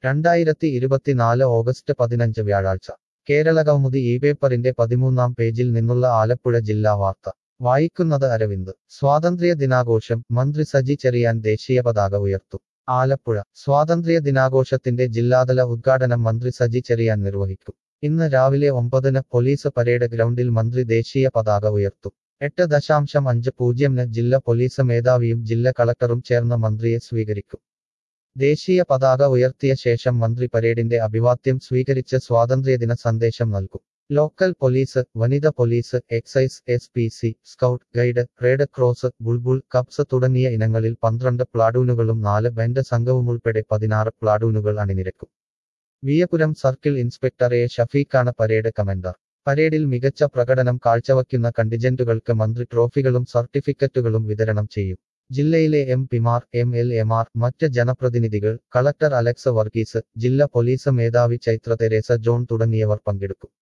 രണ്ടായിരത്തി ഇരുപത്തിനാല് ഓഗസ്റ്റ് പതിനഞ്ച് വ്യാഴാഴ്ച കേരളകൗമുദി ഈ പേപ്പറിന്റെ പതിമൂന്നാം പേജിൽ നിന്നുള്ള ആലപ്പുഴ ജില്ലാ വാർത്ത വായിക്കുന്നത് അരവിന്ദ് സ്വാതന്ത്ര്യ ദിനാഘോഷം മന്ത്രി സജി ചെറിയാൻ ദേശീയ പതാക ഉയർത്തും ആലപ്പുഴ സ്വാതന്ത്ര്യ ദിനാഘോഷത്തിന്റെ ജില്ലാതല ഉദ്ഘാടനം മന്ത്രി സജി ചെറിയാൻ നിർവഹിക്കും ഇന്ന് രാവിലെ ഒമ്പതിന് പോലീസ് പരേഡ് ഗ്രൗണ്ടിൽ മന്ത്രി ദേശീയ പതാക ഉയർത്തും എട്ട് ദശാംശം അഞ്ച് പൂജ്യംന് ജില്ലാ പോലീസ് മേധാവിയും ജില്ലാ കളക്ടറും ചേർന്ന് മന്ത്രിയെ സ്വീകരിക്കും ദേശീയ പതാക ഉയർത്തിയ ശേഷം മന്ത്രി പരേഡിന്റെ അഭിവാദ്യം സ്വീകരിച്ച് സ്വാതന്ത്ര്യദിന സന്ദേശം നൽകും ലോക്കൽ പോലീസ് വനിത police excise S P C scout guide red cross bulbul cubs തുടങ്ങിയ ഇനങ്ങളിൽ പന്ത്രണ്ട് പ്ലാഡൂനുകളും നാല് ബാൻഡ് സംഘവുമുൾപ്പെടെ പതിനാറ് പ്ലാഡൂനുകൾ അണിനിരക്കും വിയപുരം സർക്കിൾ ഇൻസ്പെക്ടർ എ ഷഫീഖാണ് പരേഡ് കമാൻഡർ പരേഡിൽ മികച്ച പ്രകടനം കാഴ്ചവയ്ക്കുന്ന കണ്ടിജന്റുകൾക്ക് മന്ത്രി ട്രോഫികളും സർട്ടിഫിക്കറ്റുകളും വിതരണം ചെയ്യും ജില്ലയിലെ എം പിമാർ എം എൽ എമാർ മറ്റ് ജനപ്രതിനിധികൾ കളക്ടർ അലക്സ് വർഗീസ് ജില്ലാ പോലീസ് മേധാവി ചൈത്ര തെരേസ ജോൺ തുടങ്ങിയവർ പങ്കെടുക്കും